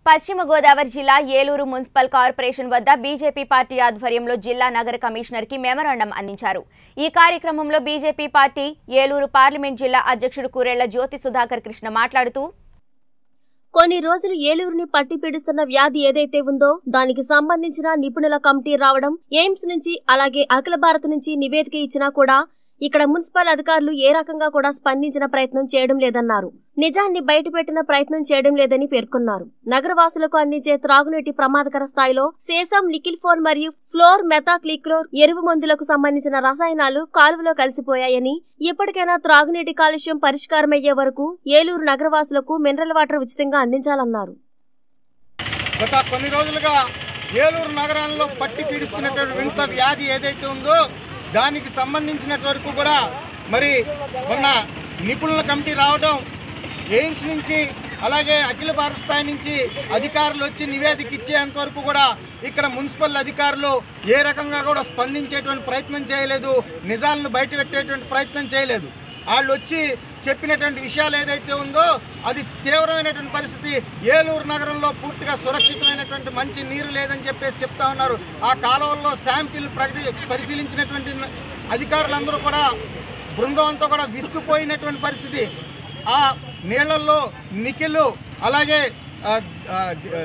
పశ్చిమ గోదావరి జిల్లా Eluru municipal corporation వద్ద బీజేపీ పార్టీ ఆధ్వర్యంలో జిల్లా నగర కమిషనర్ కి మెమరాండం అందించారు ఈ కార్యక్రమంలో బీజేపీ పార్టీ ఏలూరు పార్లమెంట్ జిల్లా అధ్యక్షుడు కూరెళ్ల జ్యోతి సుధాకర్ కృష్ణ మాట్లాడుతూ కొన్ని రోజులు ఏలూరుని పట్టి పీడిస్తున్న వ్యాధి ఏదైతే ఉందో దానికి సంబంధించిన నిపుణుల కమిటీ రావడం ఎయిమ్స్ నుంచి అలాగే అఖిల భారత్ నుంచి నివేదిక ఇచ్చినా కూడా ఇక్కడ మున్సిపల్ అధికారులు ఏ రకంగా కూడా స్పందించిన ప్రయత్నం చేయడం లేదన్నారు నిజాన్ని బయటపెట్టిన ప్రయత్నం చేయడం లేదని పేర్కొన్నారు నగరవాసులకు అందించే త్రాగునీటి ప్రమాదకర స్థాయిలో సేసం లికిల్ఫోన్ మరియు ఫ్లోర్ మెథాక్లిక్లోర్ ఎరువు మందులకు సంబంధించిన రసాయనాలు కాలువలో కలిసిపోయాయని ఇప్పటికైనా త్రాగునీటి కాలుష్యం పరిష్కారమయ్యే వరకు ఏలూరు నగరవాసులకు మినరల్ వాటర్ ఉచితంగా అందించాలన్నారు గత కొన్ని రోజులుగా ఏలూరు నగరంలో పట్టి పీడిస్తున్నటువంటి వింత వ్యాధి ఏదైతే ఉందో దానికి సంబంధించినటువంటి వరకు కూడా మరి మొన్న నిపుణుల కమిటీ రావడం ఎయిమ్స్ నుంచి అలాగే అఖిల భారత స్థాయి నుంచి అధికారులు వచ్చి నివేదిక ఇచ్చేంత వరకు కూడా ఇక్కడ మున్సిపల్ అధికారులు ఏ రకంగా కూడా స్పందించేటువంటి ప్రయత్నం చేయలేదు నిజాలను బయటపెట్టేటువంటి ప్రయత్నం చేయలేదు వాళ్ళు వచ్చి చెప్పినటువంటి విషయాలు ఏదైతే ఉందో అది తీవ్రమైనటువంటి పరిస్థితి ఏలూరు నగరంలో పూర్తిగా సురక్షితమైనటువంటి మంచి నీరు లేదని చెప్పేసి చెప్తా ఉన్నారు ఆ కాలువల్లో శాంపిల్ ప్రకటి పరిశీలించినటువంటి అధికారులందరూ కూడా బృందం అంతా కూడా విస్తుపోయినటువంటి పరిస్థితి ఆ నీళ్ళల్లో నికిలు అలాగే ఆ, ఆ, ఆ,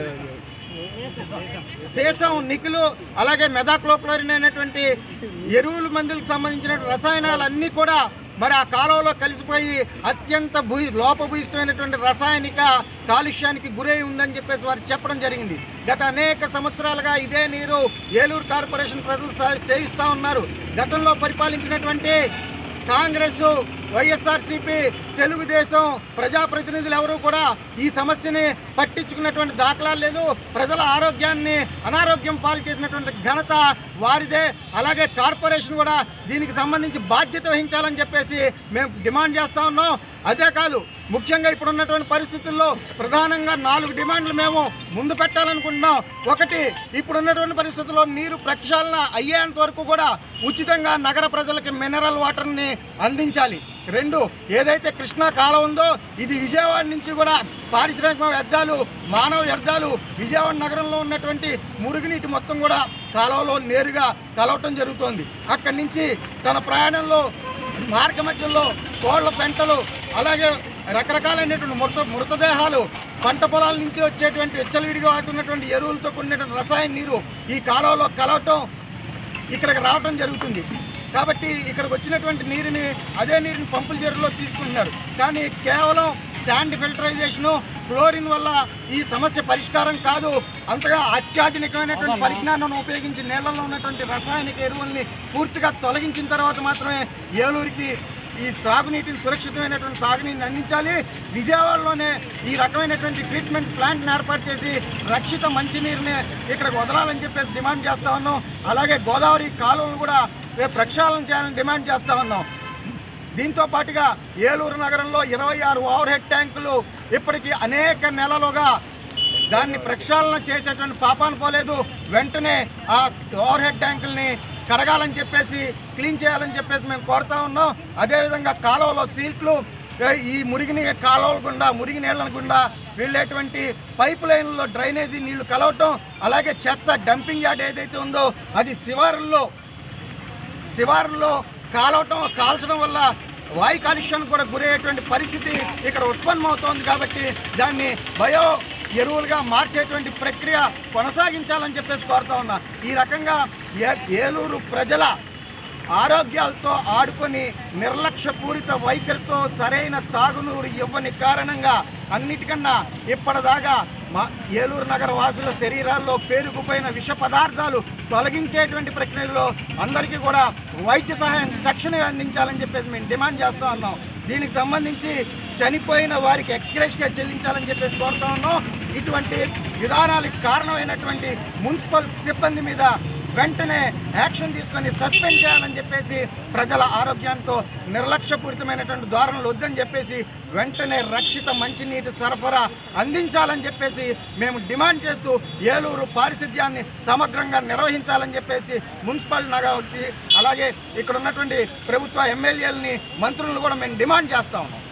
శేషం నికులు అలాగే మెదాక్లోక్లోరిన్ అనేటువంటి ఎరువుల మందులకు సంబంధించిన రసాయనాలన్నీ కూడా మరి ఆ కాలువలో కలిసిపోయి అత్యంత భూ లోపభూయిష్టమైనటువంటి రసాయనిక కాలుష్యానికి గురై ఉందని చెప్పేసి వారు చెప్పడం జరిగింది గత అనేక సంవత్సరాలుగా ఇదే నీరు ఏలూరు కార్పొరేషన్ ప్రజలు సే- సేవిస్తూ ఉన్నారు గతంలో పరిపాలించినటువంటి కాంగ్రెస్ వైఎస్ఆర్సీపీ తెలుగుదేశం ప్రజాప్రతినిధులు ఎవరు కూడా ఈ సమస్యని పట్టించుకున్నటువంటి దాఖలాలు లేదు ప్రజల ఆరోగ్యాన్ని అనారోగ్యం పాలు చేసినటువంటి ఘనత వారిదే అలాగే కార్పొరేషన్ కూడా దీనికి సంబంధించి బాధ్యత వహించాలని చెప్పేసి మేము డిమాండ్ చేస్తా ఉన్నాం అదే కాదు ముఖ్యంగా ఇప్పుడు ఉన్నటువంటి పరిస్థితుల్లో ప్రధానంగా నాలుగు డిమాండ్లు మేము ముందు పెట్టాలనుకుంటున్నాం ఒకటి ఇప్పుడు ఉన్నటువంటి పరిస్థితుల్లో నీరు ప్రక్షాళన అయ్యేంత వరకు కూడా ఉచితంగా నగర ప్రజలకి మినరల్ వాటర్ని అందించాలి రెండు ఏదైతే కృష్ణా కాలం ఉందో ఇది విజయవాడ నుంచి కూడా పారిశ్రామిక వ్యర్థాలు మానవ వ్యర్థాలు విజయవాడ నగరంలో ఉన్నటువంటి మురుగునీటి మొత్తం కూడా కాలువలో నేరుగా కలవటం జరుగుతోంది అక్కడి నుంచి తన ప్రయాణంలో మార్గ మధ్యలో కోళ్ల పెంటలు అలాగే రకరకాలైనటువంటి మృత మృతదేహాలు పంట పొలాల నుంచి వచ్చేటువంటి వెచ్చలవిడిగా వాడుతున్నటువంటి ఎరువులతో కూడినటువంటి రసాయన నీరు ఈ కాలువలో కలవటం ఇక్కడికి రావటం జరుగుతుంది కాబట్టి ఇక్కడికి వచ్చినటువంటి నీరుని అదే నీరుని పంపుల చెరువులో తీసుకుంటున్నారు కానీ కేవలం శాండ్ ఫిల్టరైజేషను క్లోరిన్ వల్ల ఈ సమస్య పరిష్కారం కాదు అంతగా అత్యాధునికమైనటువంటి పరిజ్ఞానం ఉపయోగించి నీళ్ళలో ఉన్నటువంటి రసాయనిక ఎరువుల్ని పూర్తిగా తొలగించిన తర్వాత మాత్రమే ఏలూరికి ఈ త్రాగునీటిని సురక్షితమైనటువంటి తాగునీటిని అందించాలి విజయవాడలోనే ఈ రకమైనటువంటి ట్రీట్మెంట్ ప్లాంట్ని ఏర్పాటు చేసి రక్షిత మంచినీరుని ఇక్కడికి వదలాలని చెప్పేసి డిమాండ్ చేస్తా ఉన్నాం అలాగే గోదావరి కాలువలను కూడా రేపు ప్రక్షాళన చేయాలని డిమాండ్ చేస్తా ఉన్నాం దీంతో పాటుగా ఏలూరు నగరంలో ఇరవై ఆరు ఓవర్ హెడ్ ట్యాంకులు ఇప్పటికీ అనేక నెలలుగా దాన్ని ప్రక్షాళన చేసేటువంటి పాపాను పోలేదు వెంటనే ఆ ఓవర్ హెడ్ ట్యాంకుల్ని కడగాలని చెప్పేసి క్లీన్ చేయాలని చెప్పేసి మేము కోరుతా ఉన్నాం అదేవిధంగా కాలువలో సీట్లు ఏ, ఈ మురిగిని కాలువల గుండా మురిగి నీళ్ళ గుండా వెళ్ళేటువంటి పైప్ లైన్లో డ్రైనేజీ నీళ్లు కలవటం అలాగే చెత్త డంపింగ్ యార్డ్ ఏదైతే ఉందో అది శివారుల్లో శివారులో కాలవటం కాల్చడం వల్ల వాయు కాలుష్యానికి కూడా గురయ్యేటువంటి పరిస్థితి ఇక్కడ ఉత్పన్నమవుతోంది కాబట్టి దాన్ని బయో ఎరువులుగా మార్చేటువంటి ప్రక్రియ కొనసాగించాలని చెప్పేసి కోరుతా ఉన్నా ఈ రకంగా ఏ- ఏలూరు ప్రజల ఆరోగ్యాలతో ఆడుకొని నిర్లక్ష్యపూరిత వైఖరితో సరైన తాగునూరు ఇవ్వని కారణంగా అన్నిటికన్నా ఇప్పటిదాకా మా ఏలూరు నగర వాసుల శరీరాల్లో పేరుకుపోయిన విష పదార్థాలు తొలగించేటువంటి ప్రక్రియలో అందరికీ కూడా వైద్య సహాయం తక్షణమే అందించాలని చెప్పేసి మేము డిమాండ్ చేస్తూ ఉన్నాం దీనికి సంబంధించి చనిపోయిన వారికి ఎక్స్గ్రేష్గా చెల్లించాలని చెప్పేసి కోరుతా ఉన్నాం ఇటువంటి విధానాలకు కారణమైనటువంటి మున్సిపల్ సిబ్బంది మీద వెంటనే యాక్షన్ తీసుకొని సస్పెండ్ చేయాలని చెప్పేసి ప్రజల ఆరోగ్యంతో నిర్లక్ష్యపూరితమైనటువంటి ధోరణులు వద్దని చెప్పేసి వెంటనే రక్షిత మంచినీటి సరఫరా అందించాలని చెప్పేసి మేము డిమాండ్ చేస్తూ ఏలూరు పారిశుద్ధ్యాన్ని సమగ్రంగా నిర్వహించాలని చెప్పేసి మున్సిపల్ నగర అలాగే ఇక్కడ ఉన్నటువంటి ప్రభుత్వ ఎమ్మెల్యేలని మంత్రులను కూడా మేము డిమాండ్ చేస్తా ఉన్నాం